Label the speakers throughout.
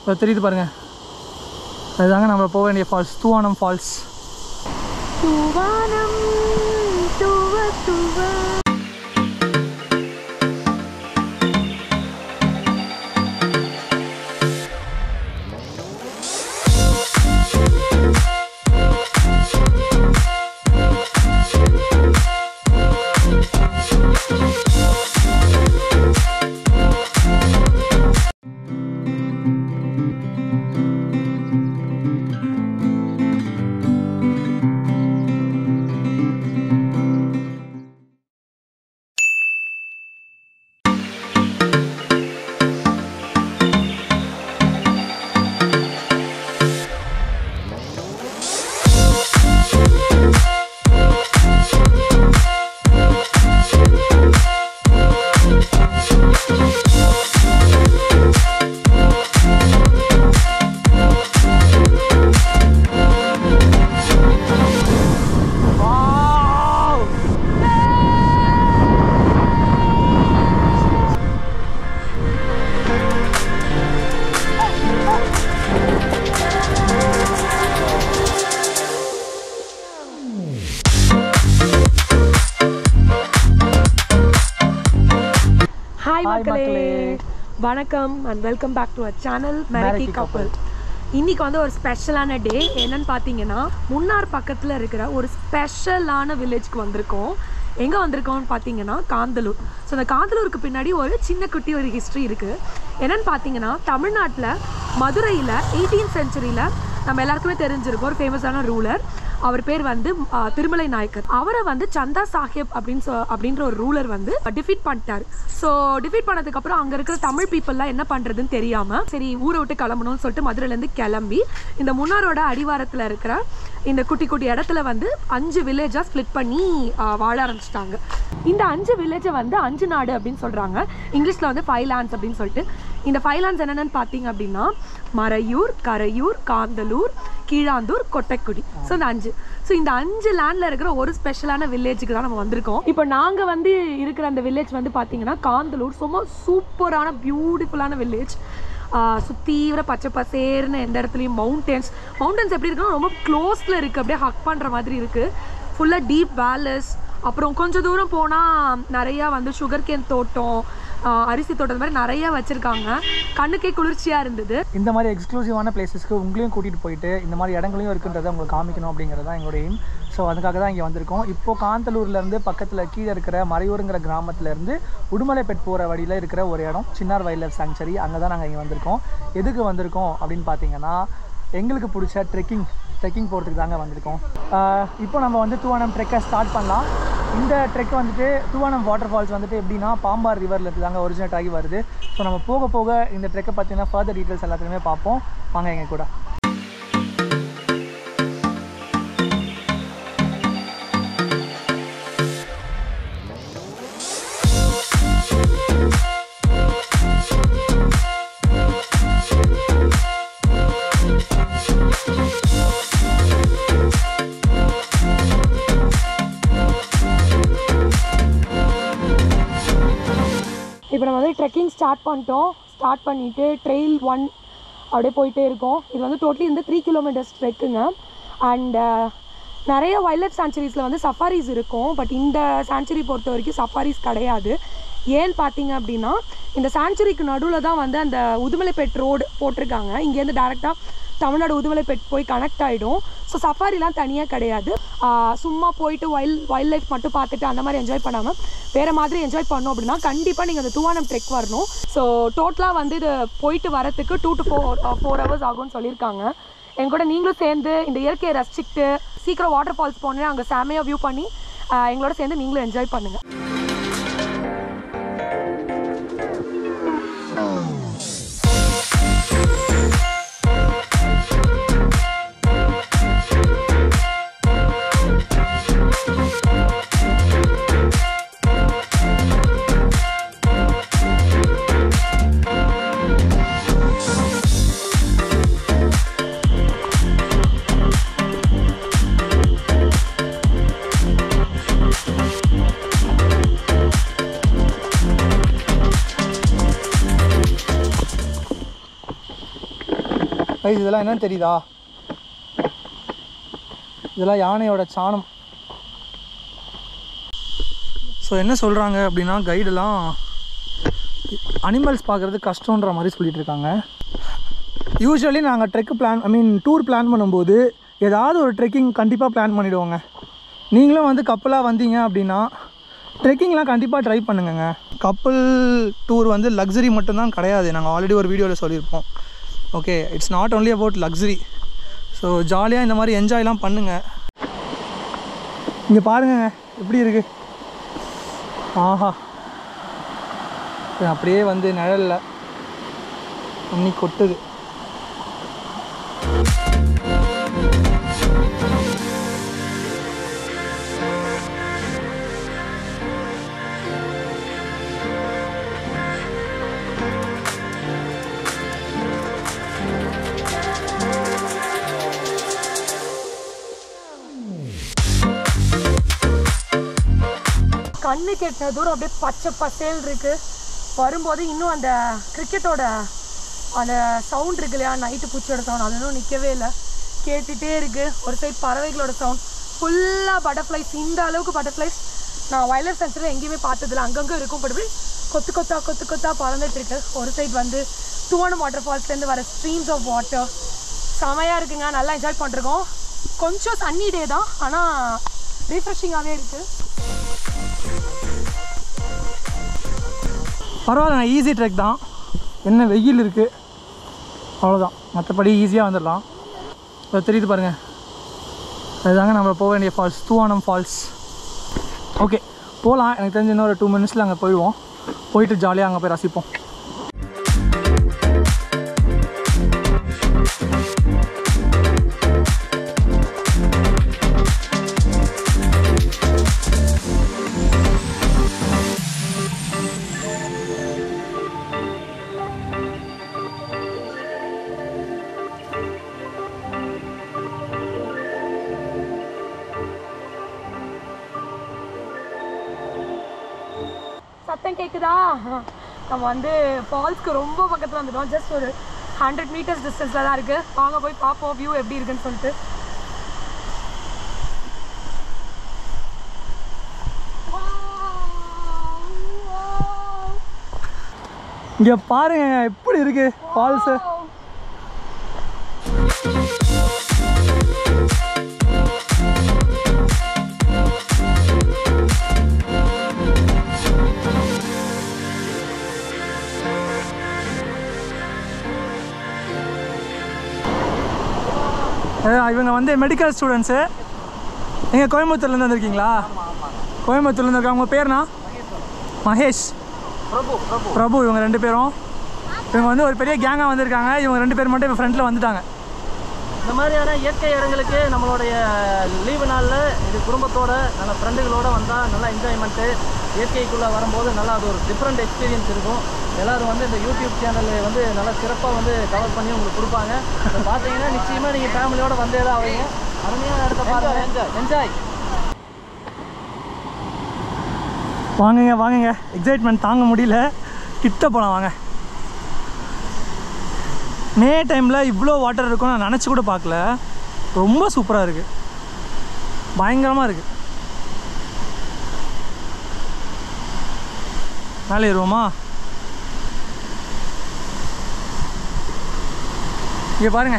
Speaker 1: இப்போ தெரியுது பாருங்க அதுதாங்க நம்ம போக வேண்டிய ஃபால்ஸ் தூவானம் ஃபால்ஸ்
Speaker 2: தூவானம் தூவ தூவ ஹாய்
Speaker 1: Hi
Speaker 2: மக்களே
Speaker 1: மக்களே.
Speaker 2: வணக்கம் and welcome back to a channel Meraki
Speaker 1: Meraki
Speaker 2: கப்பல் இன்னைக்கு வந்து ஒரு ஸ்பெஷலான டே என்னன்னு பார்த்தீங்கன்னா முன்னார் பக்கத்தில் இருக்கிற ஒரு ஸ்பெஷலான வில்லேஜ்க்கு வந்திருக்கோம் எங்கே வந்திருக்கோம்னு பார்த்தீங்கன்னா காந்தலூர் ஸோ அந்த காந்தலூருக்கு பின்னாடி ஒரு சின்ன குட்டி ஒரு ஹிஸ்ட்ரி இருக்குது என்னன்னு பார்த்தீங்கன்னா தமிழ்நாட்டில் மதுரையில் எயிட்டீன் செஞ்சுரியில் நம்ம எல்லாருக்குமே தெரிஞ்சிருக்கும் ஒரு ஃபேமஸான ரூலர் அவர் பேர் வந்து ஆ, திருமலை நாயக்கர் அவரை வந்து சந்தா சாஹிப் அப்படின்னு சொ அப்படின்ற ஒரு ரூலர் வந்து டிஃபீட் பண்ணிட்டார் ஸோ டிஃபீட் பண்ணதுக்கு அப்புறம் அங்கே இருக்கிற தமிழ் பீப்புளெலாம் என்ன பண்ணுறதுன்னு தெரியாமல் சரி ஊரை விட்டு கிளம்பணும்னு சொல்லிட்டு மதுரையிலேருந்து கிளம்பி இந்த முன்னாரோட அடிவாரத்தில் இருக்கிற இந்த குட்டி குட்டி இடத்துல வந்து அஞ்சு வில்லேஜாக ஸ்ப்ளிட் பண்ணி ஆ, வாழ ஆரம்பிச்சிட்டாங்க இந்த அஞ்சு வில்லேஜை வந்து அஞ்சு நாடு அப்படின்னு சொல்கிறாங்க இங்கிலீஷில் வந்து ஃபைவ் லேண்ட்ஸ் அப்படின்னு சொல்லிட்டு இந்த ஃபைவ் லேண்ட்ஸ் என்னென்னு பார்த்தீங்க அப்படின்னா மறையூர் கரையூர் காந்தலூர் கீழாந்தூர் கொட்டைக்குடி ஸோ இந்த அஞ்சு ஸோ இந்த அஞ்சு லேண்டில் இருக்கிற ஒரு ஸ்பெஷலான வில்லேஜுக்கு தான் நம்ம வந்திருக்கோம் இப்போ நாங்கள் வந்து இருக்கிற அந்த வில்லேஜ் வந்து பார்த்தீங்கன்னா காந்தலூர் ரொம்ப சூப்பரான பியூட்டிஃபுல்லான வில்லேஜ் சுத்தீவிர பச்சை பசேர்னு எந்த இடத்துலையும் மவுண்டன்ஸ் மவுண்டன்ஸ் எப்படி இருக்குன்னா ரொம்ப க்ளோஸில் இருக்குது அப்படியே ஹக் பண்ணுற மாதிரி இருக்குது ஃபுல்லாக டீப் வேலஸ் அப்புறம் கொஞ்சம் தூரம் போனால் நிறையா வந்து சுகர் கேன் தோட்டம் ஆஹ் அரிசி தோட்டம் இந்த மாதிரி நிறையா வச்சுருக்காங்க கண்ணுக்கே குளிர்ச்சியாக இருந்தது
Speaker 1: இந்த மாதிரி எக்ஸ்க்ளூசிவான பிளேசஸ்க்கு உங்களையும் கூட்டிகிட்டு போயிட்டு இந்த மாதிரி இடங்களையும் இருக்குன்றதை உங்களுக்கு காமிக்கணும் அப்படிங்கிறது தான் எங்களோட எய்ம் ஸோ அதுக்காக தான் இங்கே வந்திருக்கோம் இப்போ காந்தலூர்லேருந்து பக்கத்தில் கீழே இருக்கிற மறையூருங்கிற கிராமத்துலேருந்து உடுமலைப்பேட் போகிற வழியில் இருக்கிற ஒரு இடம் சின்னார் வைல்ட் லைஃப் சாங்சுரி அங்கே தான் நாங்கள் இங்கே வந்திருக்கோம் எதுக்கு வந்திருக்கோம் அப்படின்னு பார்த்தீங்கன்னா எங்களுக்கு பிடிச்ச ட்ரெக்கிங் ட்ரெக்கிங் போகிறதுக்கு தாங்க வந்திருக்கோம் ஆஹ் இப்போ நம்ம வந்து தூவானம் ட்ரெக்கை ஸ்டார்ட் பண்ணலாம் இந்த ட்ரெக் வந்துட்டு தூவானம் வாட்டர் ஃபால்ஸ் வந்துட்டு எப்படின்னா பாம்பார் ரிவரில் இருந்து தாங்க ஒரிஜினேட் ஆகி வருது ஸோ நம்ம போக போக இந்த ட்ரெக்கை பற்றின ஃபர்தர் டீட்டெயில்ஸ் எல்லாத்தையுமே பார்ப்போம் வாங்க எங்க கூட
Speaker 2: இப்போ நம்ம வந்து ட்ரெக்கிங் ஸ்டார்ட் பண்ணிட்டோம் ஸ்டார்ட் பண்ணிவிட்டு ட்ரெயில் ஒன் அப்படியே போயிட்டே இருக்கோம் இது வந்து டோட்டலி வந்து த்ரீ கிலோமீட்டர்ஸ் ட்ரெக்குங்க அண்ட் நிறைய வைல்ட் லைஃப் சான்ச்சுரிஸில் வந்து சஃபாரிஸ் இருக்கும் பட் இந்த சான்ச்சுரி பொறுத்த வரைக்கும் சஃபாரிஸ் கிடையாது ஏன்னு பார்த்தீங்க அப்படின்னா இந்த சான்ச்சுரிக்கு நடுவில் தான் வந்து அந்த உதுமலைப்பேட் ரோடு போட்டிருக்காங்க இங்கேருந்து டேரெக்டாக தமிழ்நாடு உதுமலைப்பேட் போய் கனெக்ட் ஆகிடும் ஸோ சஃபாரிலாம் தனியாக கிடையாது ஆஹ் சும்மா போயிட்டு வைல்ட் வைல்ட் லைஃப் மட்டும் பார்த்துட்டு அந்த மாதிரி என்ஜாய் பண்ணாமல் வேறு மாதிரி என்ஜாய் பண்ணோம் அப்படின்னா கண்டிப்பாக நீங்கள் அந்த தூவானம் ட்ரெக் வரணும் ஸோ டோட்டலாக வந்து இது போயிட்டு வரத்துக்கு two to four four hours ஆகும்னு சொல்லியிருக்காங்க என் கூட நீங்களும் சேர்ந்து இந்த இயற்கையை ரசிச்சுக்கிட்டு சீக்கிரம் வாட்டர் ஃபால்ஸ் போனேன் அங்கே செமையாக வியூ பண்ணி ஆஹ் எங்களோட சேர்ந்து நீங்களும் என்ஜாய் பண்ணுங்கள்
Speaker 1: கைஸ் இதெல்லாம் என்னன்னு தெரியுதா இதெல்லாம் யானையோட சாணம் ஸோ என்ன சொல்கிறாங்க அப்படின்னா கைடெல்லாம் அனிமல்ஸ் பார்க்குறது கஷ்டன்ற மாதிரி சொல்லிட்டு இருக்காங்க யூஸ்வலி நாங்கள் trek plan I mean tour plan பண்ணும்போது ஏதாவது ஒரு ட்ரெக்கிங் கண்டிப்பாக பிளான் பண்ணிவிடுவோங்க நீங்களும் வந்து கப்பலாக வந்தீங்க அப்படின்னா ட்ரெக்கிங்லாம் கண்டிப்பாக ட்ரை பண்ணுங்கங்க கப்பல் டூர் வந்து லக்ஸரி மட்டும்தான் கிடையாது நாங்கள் ஆல்ரெடி ஒரு வீடியோவில் சொல்லியிருப்போம் okay it's not only about luxury so ஜாலியாக இந்த மாதிரி என்ஜாய்லாம் பண்ணுங்கள் இங்கே பாருங்கங்க எப்படி இருக்குது ஆஹா இது அப்படியே வந்து நிழல்ல தண்ணி கொட்டுது
Speaker 2: கண்ணு கெட்டின தூரம் அப்படியே பச்சை பசேல் இருக்கு வரும்போது இன்னும் அந்த கிரிக்கெட்டோட அந்த சவுண்ட் இருக்கு இல்லையா நைட்டு பூச்சியோட சவுண்ட் அது இன்னும் நிற்கவே இல்லை கேட்டுகிட்டே இருக்கு ஒரு சைடு பறவைகளோட சவுண்ட் ஃபுல்லாக பட்டர்ஃப்ளைஸ் இந்த அளவுக்கு பட்டர்ஃப்ளைஸ் நான் வயலர் சென்சரில் எங்கேயுமே பார்த்ததில்ல அங்கங்கே இருக்கும் பட் இப்படி கொத்து கொத்தா கொத்து கொத்தா பறந்துட்டு இருக்கு ஒரு சைடு வந்து தூவனம் வாட்டர் ஃபால்ஸ்லேருந்து வர ஸ்ட்ரீம்ஸ் ஆஃப் வாட்டர் செமையாக இருக்குங்க நல்லா என்ஜாய் பண்ணிருக்கோம் கொஞ்சம் சன்னி டே தான் ஆனால் ரீஃப்ரெஷிங்காகவே இருக்குது
Speaker 1: பரவாயில்ல ஈஸி ட்ரெக் தான் என்ன வெயில் இருக்குது அவ்வளோதான் மற்றபடி ஈஸியாக வந்துடலாம் அது தெரியுது பாருங்கள் அதுதாங்க நம்ம போக வேண்டிய ஃபால்ஸ் தூவானம் ஃபால்ஸ் ஓகே போகலாம் எனக்கு தெரிஞ்ச இன்னொரு டூ மினிட்ஸில் அங்கே போயிடுவோம் போயிட்டு ஜாலியாக அங்கே போய் ரசிப்போம்
Speaker 2: சத்தம் கேட்குதா நம்ம வந்து ஃபால்ஸ்க்கு ரொம்ப பக்கத்தில் வந்துட்டோம் ஜஸ்ட் ஒரு ஹண்ட்ரட் மீட்டர்ஸ் டிஸ்டன்ஸில் தான் இருக்குது வாங்க போய் பார்ப்போம் வியூ எப்படி இருக்குன்னு சொல்லிட்டு
Speaker 1: இங்கே பாருங்க எப்படி இருக்கு ஃபால்ஸு இவங்க வந்து மெடிக்கல் ஸ்டூடெண்ட்ஸு நீங்கள் கோயம்புத்தூர்லேருந்து வந்திருக்கீங்களா கோயம்புத்தூர்லேருந்து இருக்காங்க உங்கள் பேர்னா மகேஷ் பிரபு இவங்க ரெண்டு பேரும் இவங்க வந்து ஒரு பெரிய கேங்காக வந்திருக்காங்க இவங்க ரெண்டு பேர் மட்டும் இப்போ ஃப்ரண்ட்டில் வந்துட்டாங்க
Speaker 3: இந்த மாதிரியான இயற்கை இடங்களுக்கு நம்மளுடைய லீவு நாளில் இது குடும்பத்தோட நல்ல ஃப்ரெண்டுகளோட வந்தால் நல்லா என்ஜாய்மெண்ட்டு இயற்கைக்குள்ளே வரும்போது நல்லா அது ஒரு டிஃப்ரெண்ட் எக்ஸ்பீரியன்ஸ் இருக்கும் எல்லாரும் வந்து இந்த யூடியூப் சேனல் வந்து நல்லா சிறப்பாக வந்து கவர் பண்ணி உங்களுக்கு கொடுப்பாங்க இப்போ பார்த்தீங்கன்னா நிச்சயமாக நீங்கள் ஃபேமிலியோட வந்தே தான் ஆவீங்க அருமையான இடத்த பாருங்க என்ஜாய் என்ஜாய்
Speaker 1: வாங்குங்க வாங்குங்க எக்ஸைட்மெண்ட் தாங்க முடியல கிட்ட போகலாம் வாங்க மே டைமில் இவ்வளோ வாட்டர் இருக்கும் நான் நினச்சி கூட பார்க்கல ரொம்ப சூப்பராக இருக்குது பயங்கரமாக இருக்குது மேலே ஏறுவோமா இங்கே பாருங்க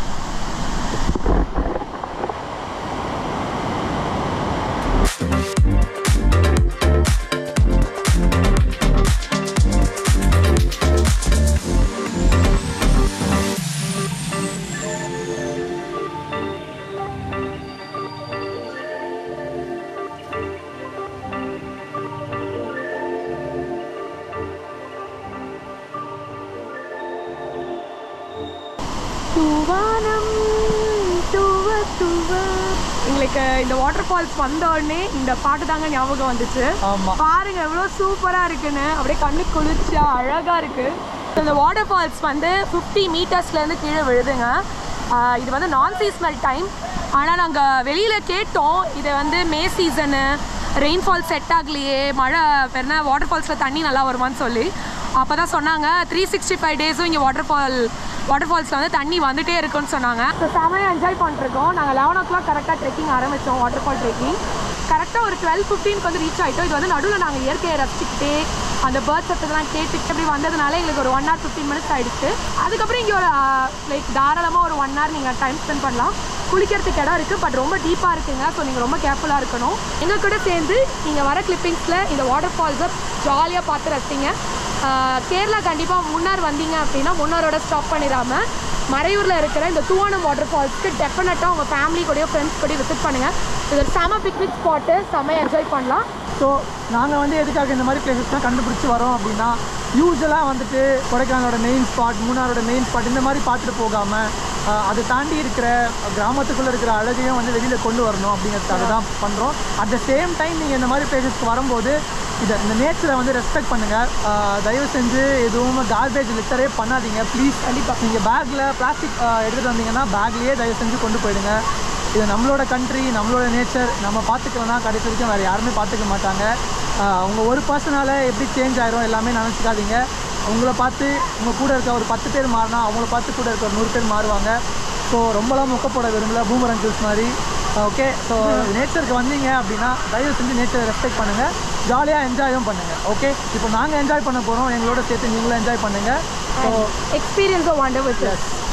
Speaker 2: தூவானம் தூவ தூவ எங்களுக்கு இந்த வாட்டர் ஃபால்ஸ் வந்த உடனே இந்த பாட்டு தாங்க ஞாபகம் வந்துச்சு
Speaker 1: ஆமாம்
Speaker 2: பாருங்க எவ்வளோ சூப்பரா இருக்குன்னு அப்படியே கண்ணு குளிர்ச்சியா அழகா இருக்கு இந்த வாட்டர் ஃபால்ஸ் வந்து ஃபிஃப்டி மீட்டர்ஸ்லேருந்து கீழே விழுதுங்க ஆஹ் இது வந்து நான் சீஸ்னல் டைம் ஆனால் நாங்கள் வெளியில் கேட்டோம் இதை வந்து மே சீசனு ரெயின்ஃபால் செட் ஆகலையே மழை பெருனா வாட்டர் ஃபால்ஸில் தண்ணி நல்லா வருமான்னு சொல்லி அப்போ தான் சொன்னாங்க த்ரீ சிக்ஸ்டி ஃபைவ் டேஸும் இங்கே வாட்டர் ஃபால் வாட்டர் ஃபால்ஸில் வந்து தண்ணி வந்துட்டே இருக்குன்னு சொன்னாங்க ஸோ செமையாக என்ஜாய் பண்ணிருக்கோம் நாங்கள் லெவன் ஓ கிளாக் கரெக்டாக ட்ரெக்கிங் ஆரம்பித்தோம் வாட்டர் ஃபால் ட்ரெக்கிங் கரெக்டாக ஒரு டுவெல் ஃபிஃப்டீனுக்கு வந்து ரீச் ஆகிட்டோம் இது வந்து நடுவில் நாங்கள் இயற்கையை ரசிச்சுக்கிட்டே அந்த பேர்ட் சத்தத்தெல்லாம் கேட்டுட்டு அப்படி வந்ததுனால எங்களுக்கு ஒரு ஒன் ஹவர் ஃபிஃப்டீன் மினிட்ஸ் ஆயிடுச்சு அதுக்கப்புறம் இங்கே ஒரு லைக் தாராளமாக ஒரு ஒன் ஹவர் நீங்கள் டைம் ஸ்பெண்ட் பண்ணலாம் குளிக்கிறதுக்கு இடம் இருக்குது பட் ரொம்ப டீப்பாக இருக்குங்க ஸோ நீங்கள் ரொம்ப கேர்ஃபுல்லாக இருக்கணும் எங்கள் கூட சேர்ந்து நீங்கள் வர கிளிப்பிங்ஸில் இந்த வாட்டர் ஃபால்ஸை ஜாலியாக பார்த்து ரசிங்க ஆஹ் கேரளா கண்டிப்பாக முன்னார் வந்தீங்க அப்படின்னா முன்னாரோட ஸ்டாப் பண்ணிடாம மறையூரில் இருக்கிற இந்த தூவானம் வாட்டர் ஃபால்ஸ்க்கு டெஃபினட்டாக உங்கள் ஃபேமிலி கூடயோ ஃப்ரெண்ட்ஸ் கூடயோ விசிட் பண்ணுங்கள் இது ஒரு செம பிக்னிக் ஸ்பாட்டு செம என்ஜாய் பண்ணலாம்
Speaker 1: ஸோ நாங்கள் வந்து எதுக்காக இந்த மாதிரி பிளேசஸ்லாம் கண்டுபிடிச்சி வரோம் அப்படின்னா யூஸ்வலாக வந்துட்டு கொடைக்கானலோட மெயின் ஸ்பாட் மூணாரோட மெயின் ஸ்பாட் இந்த மாதிரி பார்த்துட்டு போகாமல் அதை தாண்டி இருக்கிற கிராமத்துக்குள்ளே இருக்கிற அழகையும் வந்து வெளியில் கொண்டு வரணும் அப்படிங்கிறதுக்காக தான் பண்ணுறோம் அட் த சேம் டைம் நீங்கள் இந்த மாதிரி பிளேசஸ்க்கு வரும்போது இதை இந்த நேச்சரை வந்து ரெஸ்பெக்ட் பண்ணுங்கள் தயவு செஞ்சு எதுவும் கார்பேஜ் லிட்டரே பண்ணாதீங்க ப்ளீஸ் கண்டிப்பாக நீங்கள் பேக்கில் பிளாஸ்டிக் எடுத்துகிட்டு வந்தீங்கன்னா பேக்லேயே தயவு செஞ்சு கொண்டு போயிடுங்க இது நம்மளோட கண்ட்ரி நம்மளோட நேச்சர் நம்ம பார்த்துக்கலனா கடைசி வரைக்கும் வேறு யாருமே பார்த்துக்க மாட்டாங்க ஆஹ் அவங்க ஒரு பர்சனால எப்படி சேஞ்ச் ஆயிரும் எல்லாமே நினச்சிக்காதீங்க உங்களை பார்த்து உங்கள் கூட இருக்க ஒரு பத்து பேர் மாறினா அவங்கள பார்த்து கூட இருக்க ஒரு நூறு பேர் மாறுவாங்க ஸோ ரொம்பலாம் மொக்க போட விரும்பல பூமர் அங்கிள்ஸ் மாதிரி ஓகே ஸோ நேச்சருக்கு வந்தீங்க அப்படின்னா தயவு செஞ்சு நேச்சரை ரெஸ்பெக்ட் பண்ணுங்கள் ஜாலியாக என்ஜாயும் பண்ணுங்கள் ஓகே இப்போ நாங்கள் என்ஜாய் பண்ண போகிறோம் எங்களோட சேர்த்து நீங்களும் என்ஜாய் பண்ணுங்கள் ஸோ
Speaker 2: எக்ஸ்பீரியன்ஸை வாண்டர் வித்
Speaker 1: எஸ்